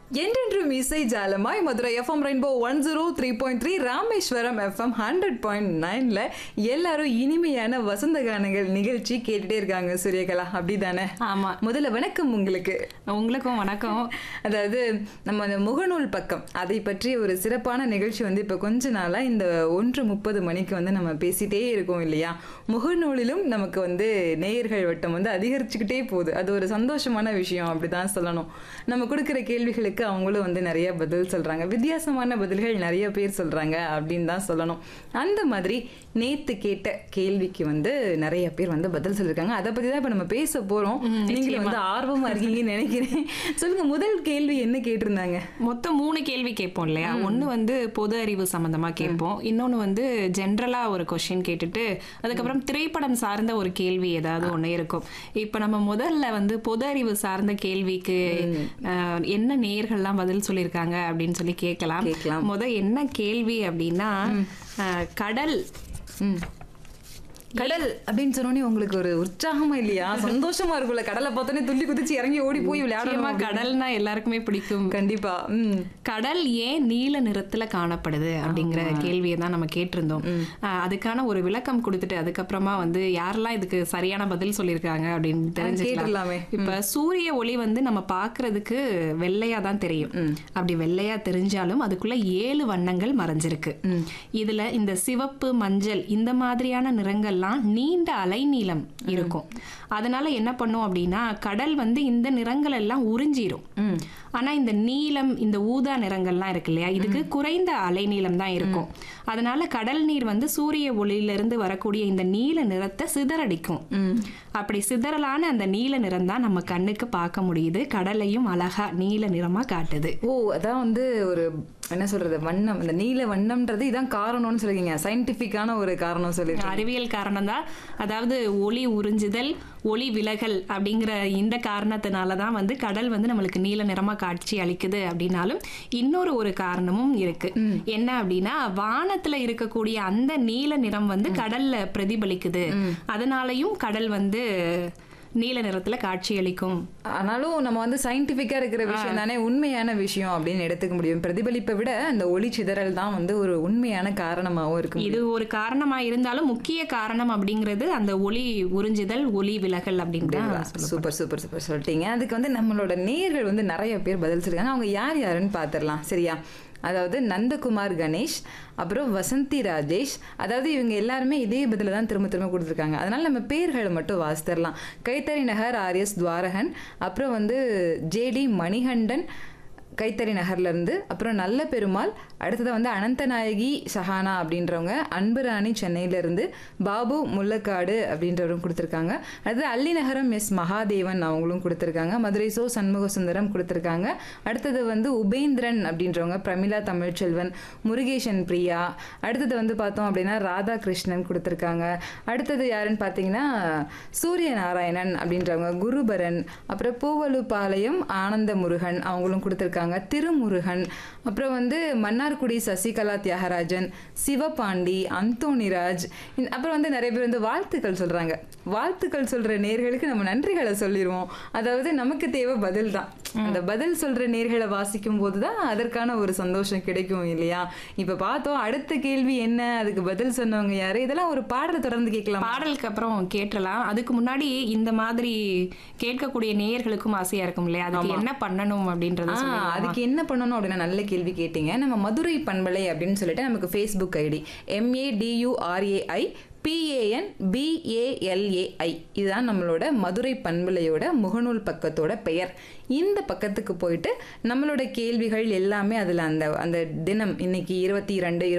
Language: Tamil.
என்றென்றும் இசை ஜாலமாய் Madurai FM rainbow one zero three point three Rameswaram FM hundred point நைன்ல எல்லாரும் இனிமையான வசந்த கானங்கள் நிகழ்ச்சி கேட்டுட்டே இருக்காங்க சூரியகலா அப்படிதானே ஆமா முதல்ல வணக்கம் உங்களுக்கு உங்களுக்கும் வணக்கம் அதாவது நம்ம அந்த முகநூல் பக்கம் அதை பற்றி ஒரு சிறப்பான நிகழ்ச்சி வந்து இப்போ கொஞ்ச நாளாக இந்த ஒன்று முப்பது மணிக்கு வந்து நம்ம பேசிட்டே இருக்கோம் இல்லையா முகநூலிலும் நமக்கு வந்து நேயர்கள் வட்டம் வந்து அதிகரிச்சுக்கிட்டே போகுது அது ஒரு சந்தோஷமான விஷயம் அப்படிதான் சொல்லணும் நம்ம கொடுக்குற கேள்விகளுக்கு அவங்களும் வந்து நிறைய பதில் சொல்றாங்க வித்தியாசமான பதில்கள் நிறைய பேர் சொல்றாங்க அப்படின்னு தான் சொல்லணும் அந்த மாதிரி நேத்து கேட்ட கேள்விக்கு வந்து நிறைய பேர் வந்து பதில் சொல்லியிருக்காங்க அதை பத்தி தான் இப்போ நம்ம பேச போறோம் நீங்களும் வந்து ஆர்வமா இருக்கீங்கன்னு நினைக்கிறேன் சொல்லுங்க முதல் கேள்வி என்ன கேட்டிருந்தாங்க மொத்தம் மூணு கேள்வி கேட்போம் இல்லையா ஒண்ணு வந்து பொது அறிவு சம்பந்தமா கேட்போம் இன்னொன்னு வந்து ஜென்ரலா ஒரு கொஸ்டின் கேட்டுட்டு அதுக்கப்புறம் திரைப்படம் சார்ந்த ஒரு கேள்வி ஏதாவது ஒண்ணு இருக்கும் இப்ப நம்ம முதல்ல வந்து பொது அறிவு சார்ந்த கேள்விக்கு அஹ், என்ன நேயர்கள்லாம் பதில் சொல்லியிருக்காங்க அப்படின்னு சொல்லி கேட்கலாம் கேட்கலாம். முத என்ன கேள்வி அப்படின்னா அஹ், கடல் ம். கடல் அப்படின்னு சொன்னோடனே உங்களுக்கு ஒரு உற்சாகமா இல்லையா சந்தோஷமா இருக்கும்ல கடலை பார்த்தோன்னே துள்ளி குதிச்சு இறங்கி ஓடி போய் நிச்சயமா விளையாடணும் கடல்னா எல்லாருக்குமே பிடிக்கும் கண்டிப்பா ம் கடல் ஏன் நீல நிறத்துல காணப்படுது அப்படிங்கிற கேள்வியை தான் நம்ம கேட்டிருந்தோம் ஆஹ் அதுக்கான ஒரு விளக்கம் கொடுத்துட்டு அதுக்கப்புறமா வந்து யாரெல்லாம் இதுக்கு சரியான பதில் சொல்லியிருக்காங்க அப்படின்னு தெரிஞ்சுக்கலாம் கேட்டுடலாமே. இப்ப சூரிய ஒளி வந்து நம்ம பார்க்கிறதுக்கு வெள்ளையா தான் தெரியும் அப்படி வெள்ளையா தெரிஞ்சாலும் அதுக்குள்ள ஏழு வண்ணங்கள் மறைஞ்சிருக்கு இதுல இந்த சிவப்பு மஞ்சள் இந்த மாதிரியான நிறங்கள்லாம் நீண்ட அலைநீளம் இருக்கும் அதனால என்ன பண்ணும் அப்படின்னா கடல் வந்து இந்த நிறங்கள் எல்லாம் உறிஞ்சிரும் ஆனா இந்த நீலம் இந்த ஊதா நிறங்கள்லாம் இருக்கு இல்லையா இதுக்கு குறைந்த அலைநீளம் தான் இருக்கும் அதனால கடல் நீர் வந்து சூரிய ஒளியிலிருந்து வரக்கூடிய இந்த நீல நிறத்தை சிதறடிக்கும் அப்படி சிதறலான அந்த நீல நிறம் தான் நம்ம கண்ணுக்கு பார்க்க முடியுது கடலையும் அழகா நீல நிறமா காட்டுது ஓ அதான் வந்து ஒரு என்ன சொல்றது வண்ணம் இந்த நீல வண்ணம்ன்றது இதான் காரணம்னு சொல்லிருக்கீங்க சயின்டிபிக்கான ஒரு காரணம் சொல்லிருக்கீங்க அறிவியல் காரணம் தான் அதாவது ஒளி உறிஞ்சுதல் ஒளி விலகல் அப்படிங்கிற இந்த காரணத்தினால தான் வந்து கடல் வந்து நம்மளுக்கு நீல நிறமா காட்சி அளிக்குது அப்படின்னாலும் இன்னொரு ஒரு காரணமும் இருக்கு என்ன அப்படின்னா வானத்துல இருக்கக்கூடிய அந்த நீல நிறம் வந்து கடல்ல பிரதிபலிக்குது அதனாலயும் கடல் வந்து நீல நிறத்துல காட்சி அளிக்கும் ஆனாலும் நம்ம வந்து சயின்டிபிக்கா இருக்கிற விஷயம் தானே உண்மையான விஷயம் அப்படின்னு எடுத்துக்க முடியும் பிரதிபலிப்பை விட அந்த ஒளி சிதறல் தான் வந்து ஒரு உண்மையான காரணமாகவும் இருக்கு இது ஒரு காரணமா இருந்தாலும் முக்கிய காரணம் அப்படிங்கிறது அந்த ஒளி உறிஞ்சுதல் ஒளி விலகல் அப்படின்னு சூப்பர் சூப்பர் சூப்பர் சொல்லிட்டீங்க அதுக்கு வந்து நம்மளோட நேயர்கள் வந்து நிறைய பேர் பதில் சொல்லிருக்காங்க அவங்க யார் யாருன்னு பார்த்துடலாம் சரியா அதாவது நந்தகுமார் கணேஷ் அப்புறம் வசந்தி ராஜேஷ் அதாவது இவங்க எல்லாருமே இதே பதில தான் திரும்ப திரும்ப கொடுத்துருக்காங்க அதனால நம்ம பேர்களை மட்டும் வாசித்தரலாம் கைத்தறி நகர் ஆர்எஸ் துவாரகன் அப்புறம் வந்து ஜேடி மணிகண்டன் கைத்தறி நகர்ல இருந்து அப்புறம் நல்ல பெருமாள் அடுத்தது வந்து அனந்தநாயகி சஹானா அப்படின்றவங்க அன்புராணி சென்னையில இருந்து பாபு முல்லக்காடு அப்படின்றவரும் கொடுத்துருக்காங்க அடுத்தது அல்லிநகரம் எஸ் மகாதேவன் அவங்களும் கொடுத்துருக்காங்க மதுரை சோ சண்முக சுந்தரம் கொடுத்துருக்காங்க அடுத்தது வந்து உபேந்திரன் அப்படின்றவங்க பிரமிளா தமிழ்ச்செல்வன் முருகேசன் பிரியா அடுத்தது வந்து பார்த்தோம் அப்படின்னா ராதாகிருஷ்ணன் கொடுத்துருக்காங்க அடுத்தது யாருன்னு பார்த்தீங்கன்னா சூரிய நாராயணன் அப்படின்றவங்க குருபரன் அப்புறம் பூவலுப்பாளையம் ஆனந்த முருகன் அவங்களும் கொடுத்துருக்காங்க திருமுருகன் அப்புறம் வந்து மன்னார்குடி சசிகலா தியாகராஜன் சிவபாண்டி அந்தோணிராஜ் இந்த- அப்புறம் வந்து நிறைய பேர் வந்து வாழ்த்துக்கள் சொல்றாங்க வாழ்த்துக்கள் சொல்ற நேர்களுக்கு நம்ம நன்றிகளை சொல்லிடுவோம் அதாவது நமக்கு தேவை பதில் தான் அந்த பதில் சொல்ற நேர்களை வாசிக்கும் போது தான் அதற்கான ஒரு சந்தோஷம் கிடைக்கும் இல்லையா இப்ப பார்த்தோம் அடுத்த கேள்வி என்ன அதுக்கு பதில் சொன்னவங்க யாரு இதெல்லாம் ஒரு பாடலை தொடர்ந்து கேட்கலாம் பாடலுக்கு அப்புறம் கேட்டலாம் அதுக்கு முன்னாடி இந்த மாதிரி கேட்கக்கூடிய நேயர்களுக்கும் ஆசையா இருக்கும் இல்லையா அதுக்கு என்ன பண்ணணும் அப்படின்றத ஆ, சொல்லுங்க. அதுக்கு என்ன பண்ணணும் அப்படின்னா நல்ல கேள்வி கேட்டீங்க நம்ம மதுரை பண்பலை அப்படின்னு சொல்லிட்டு நமக்கு ஃபேஸ்புக் ஐடி எம்ஏடியூஆர்ஏஐ பிஏஎன் பிஏஎல்ஏஐ இதுதான் நம்மளோட மதுரை பண்பலையோட முகநூல் பக்கத்தோட பெயர் இந்த பக்கத்துக்கு போயிட்டு நம்மளோட கேள்விகள் எல்லாமே அதில் அந்த அந்த தினம் இன்னைக்கு இருபத்தி ரெண்டு